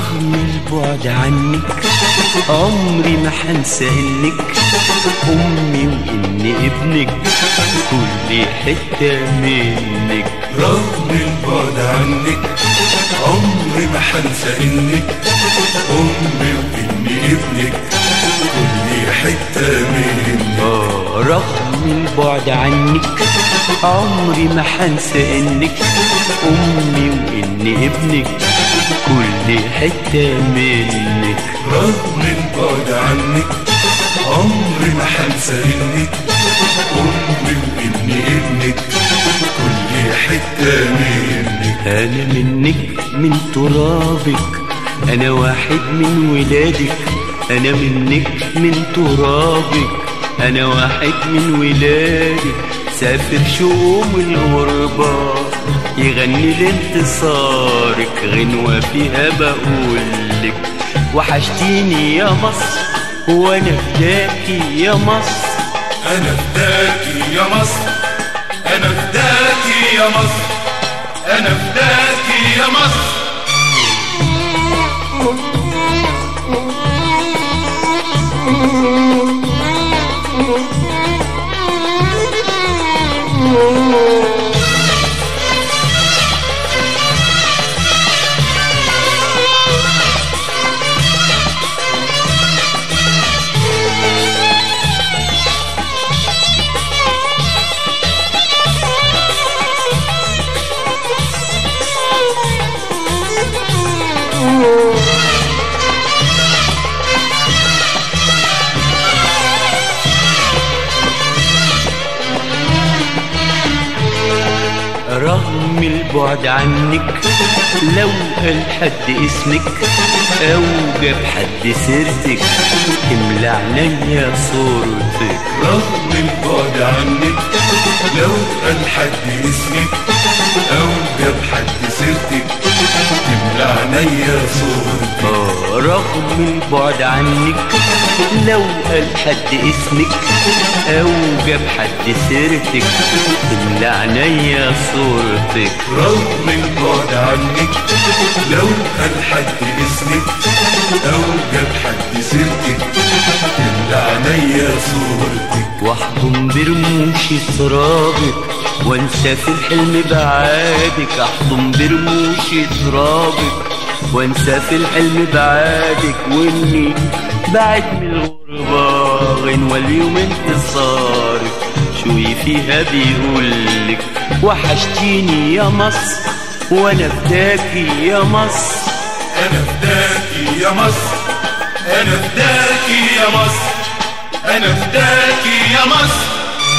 رغم البعد عنك عمري ما حنسى انك امي واني ابنك كل حته منك رغم البعد عنك عمري ما حنسى انك امي واني ابنك كل حته منك آه رغم البعد عنك عمري ما حنسى انك امي واني ابنك كل حته منك رغم البعد عنك عمري ما حنسى انك امي واني ابنك كل حته منك انا منك من ترابك انا واحد من ولادك انا منك من ترابك انا واحد من ولادك سافر شؤوم الغربة يغني لانتصارك غنوة فيها بقولك وحشتيني يا مصر وانا فداكي يا مصر انا فداكي يا مصر انا فداكي يا مصر انا فداكي يا مصر رغم البعد عنك لو قال حد اسمك او جاب حد سيرتك تملى عينيا صورتك رغم البعد عنك لو قال حد اسمك او جاب حد سيرتك تملى عينيا صورتك آه رغم البعد عنك لو قال حد اسمك او جاب حد سيرتك تملى عينيا صورتك رغم البعد عنك لو قال حد اسمك او جاب حد سيرتك تملى عينيا صورتك واحضن برموش ترابك وانسى في الحلم بعادك احضن برموش ترابك وانسى في الحلم بعادك واني بعد من الغربة غنوة اليوم انتصارك شوي فيها بيقولك وحشتيني يا مصر وانا فداكي يا مصر انا فداكي يا مصر انا فداكي يا مصر انا فداكي يا مصر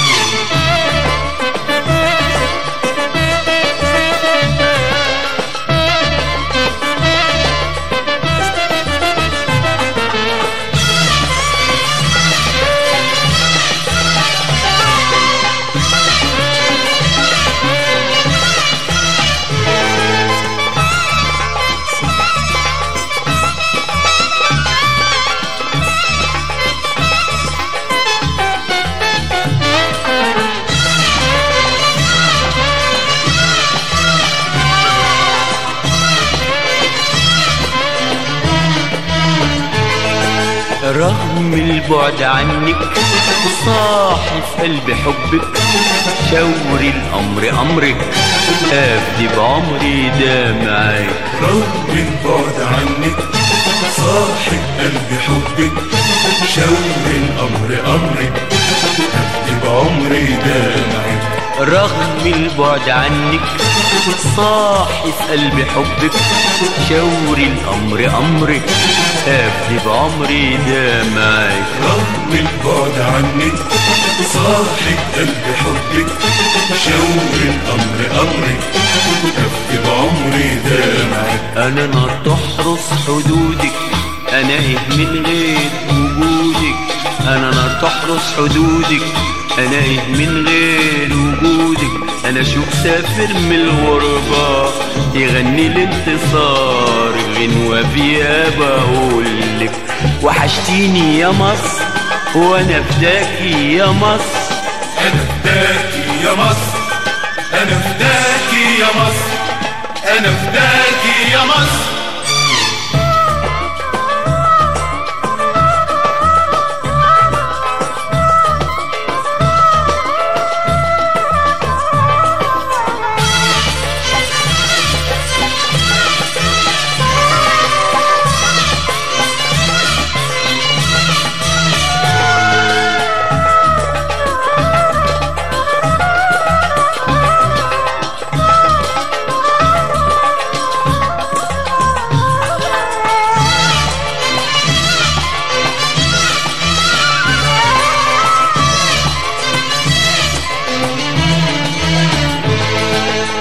رغم البعد عنك صاحي في قلبي حبك شوري الأمر أمرك أفدي بعمري ده معاك رغم البعد عنك صاحب قلبي حبك شور الامر امرك هفدي بعمري دمعك رغم البعد عنك صاحي في قلبي حبك شوري الأمر أمرك أفدي بعمري ده معاك رغم البعد عنك صاحب قلبي حبك شور الامر امرك هفدي بعمري دمعك أنا نار تحرس حدودك أنا إيه من غير وجودك أنا نار تحرس حدودك أنا إيه من غير وجودك أنا شوف سافر من الغربة يغني الانتصار غنوة فيها بقولك وحشتيني يا مصر وأنا فداكي يا مصر انا فداكي يا مصر انا فداكي يا مصر انا فداكي يا مصر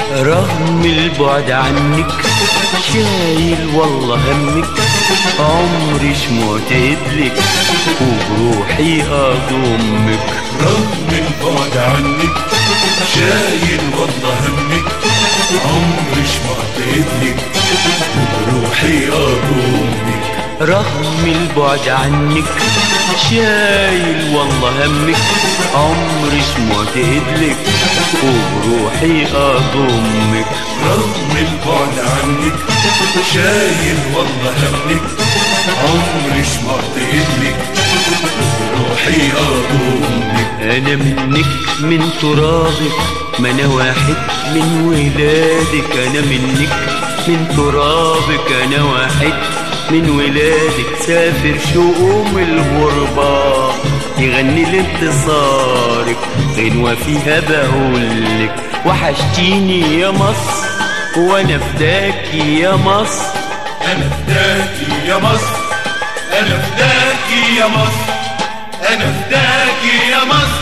رغم البعد عنك شايل والله همك عمري شمعت لك وبروحي اضمك رغم البعد عنك شايل والله همك عمري شمعت لك وبروحي اضمك رغم البعد عنك شايل والله همك عمري شمعت لك وبروحي اضمك رغم البعد عنك شايل والله همك عمري شمعت لك وبروحي اضمك انا منك من ترابك ما انا واحد من ولادك انا منك من ترابك انا واحد من ولادك سافر شؤوم الغربة يغني لانتصارك غنوة فيها بقولك وحشتيني يا مصر وانا فداكي يا مصر انا فداكي يا مصر انا فداكي يا مصر انا فداكي يا مصر